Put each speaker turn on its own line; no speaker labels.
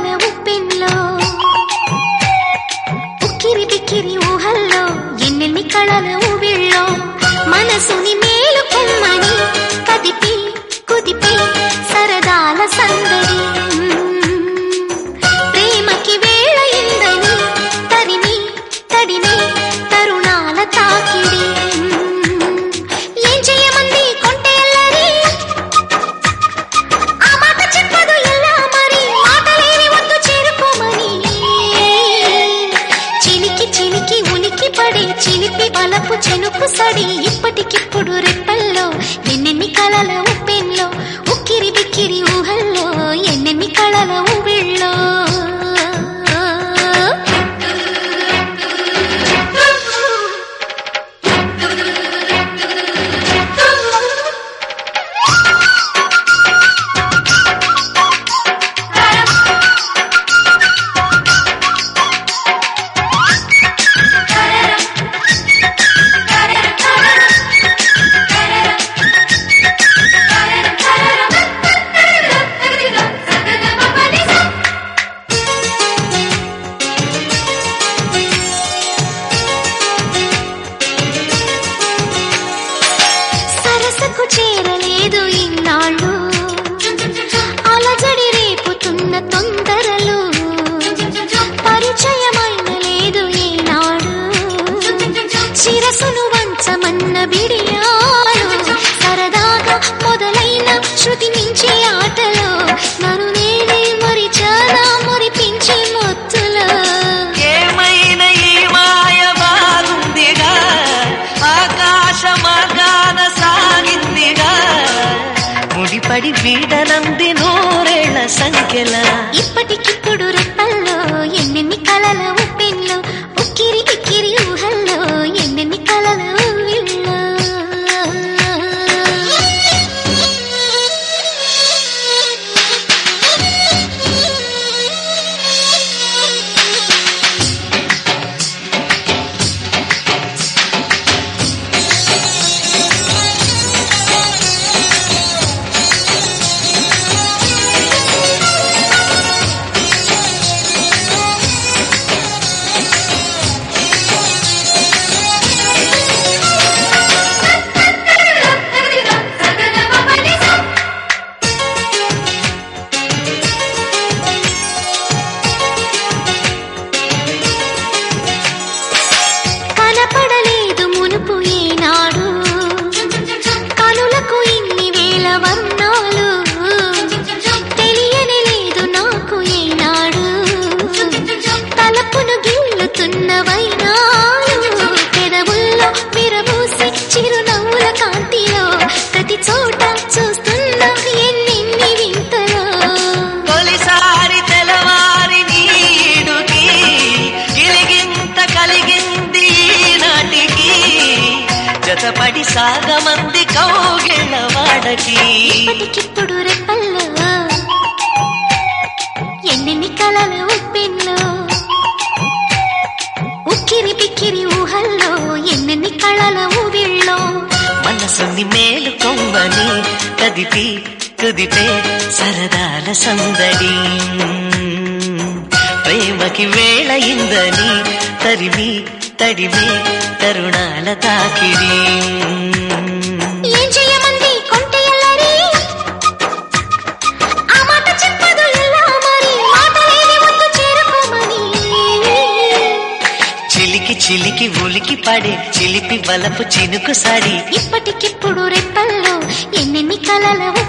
ఉప్పెన్లో ఉక్కిరి బిక్కిరి ఊహల్లో ఎన్నెన్ని కళల ఊవిళ్ళో మనసుని మేలుకొమ్మని కదిపి కుదిపి సరదాల సందడి ప్రేమకి వేళ ఇందని తరిమి తడిమి తరుణాల తాకిడి ఏం చేయమంది కొంటెల్లరి ఆ మాట చెప్పదు ఎలా మరి మాటలేని వద్దు చేరుకోమని చిలికి చిలికి ఉనికి పడి చిలిపి బలపు చెనుకు సడి ఇప్పటికిప్పుడు రెప్పల్లో ఎన్నెన్ని కళల ఉప్పెన్లో ఉక్కిరి బిక్కిరి ఊహల్లో ఎన్నెన్ని కళల ఊవిళ్ళో సరసకు చేరలేదు ఇన్నాళ్ళు అలజడి రేపుతున్న తొందరలు పరిచయమైన లేదు ఈనాడు శిరసును వంచమన్న బిడియాలు సరదాగా మొదలైన శృతి మించే ఆటలో నన్ను నేనే మరిచానా మురిపించే మొత్తులో
ఏమైనా ఈ మాయ బాగుందిగా ఆకాశ మార్గాన సాగిందిగా ముడిపడి వీడనంది నూరేళ్ల సంఖ్యల
ఇప్పటికిప్పుడు రెప్పల్లో ఎన్నెన్ని కలల ఉప్పెన్లో ఉక్కిరి ఇక్కిరి ఊహల్లో ఎన్నెన్ని కలల ఊవిళ్ళో కనపడలేదు మునుపు ఈనాడు కనులకు ఇన్ని వేల వర్ణాలు తెలియని లేదు నాకు ఈనాడు తలపును గిల్లుతున్న వైనాలు పెదవుల్లో విరబూసి చిరునవ్వుల కాంతిలో ప్రతి చోట చూస్తున్న ఎన్నెన్ని వింతలో
తొలిసారి తెలవారి నీడుకి గిలిగింత కలిగింది నాటికి జతపడి సాగమంది కౌగిళ్ళ వాడకి
ఇప్పటికిప్పుడు రెప్పల్లో ఎన్నెన్ని కలల ఉప్పెన్లో ఉక్కిరి బిక్కిరి ఊహల్లో ఎన్నెన్ని కళల ఊవిళ్ళో
మనసుని మేలు కొమ్మని కదిపి కుదిపే సరదాల సందడి ప్రేమకి వేళ ఇందని తరిమి తడిమి తరుణాల తాకిడి
ఏం చేయమంది కొంటెల్లరి ఆ మాట చెప్పదు ఎలా మరి మాటలేని వద్దు చేరుకోమని
చిలికి చిలికి ఉలికి పడే చిలిపి బలపు చినుకు సడి
ఇప్పటికిప్పుడు రెప్పల్లో ఎన్నెన్ని కలల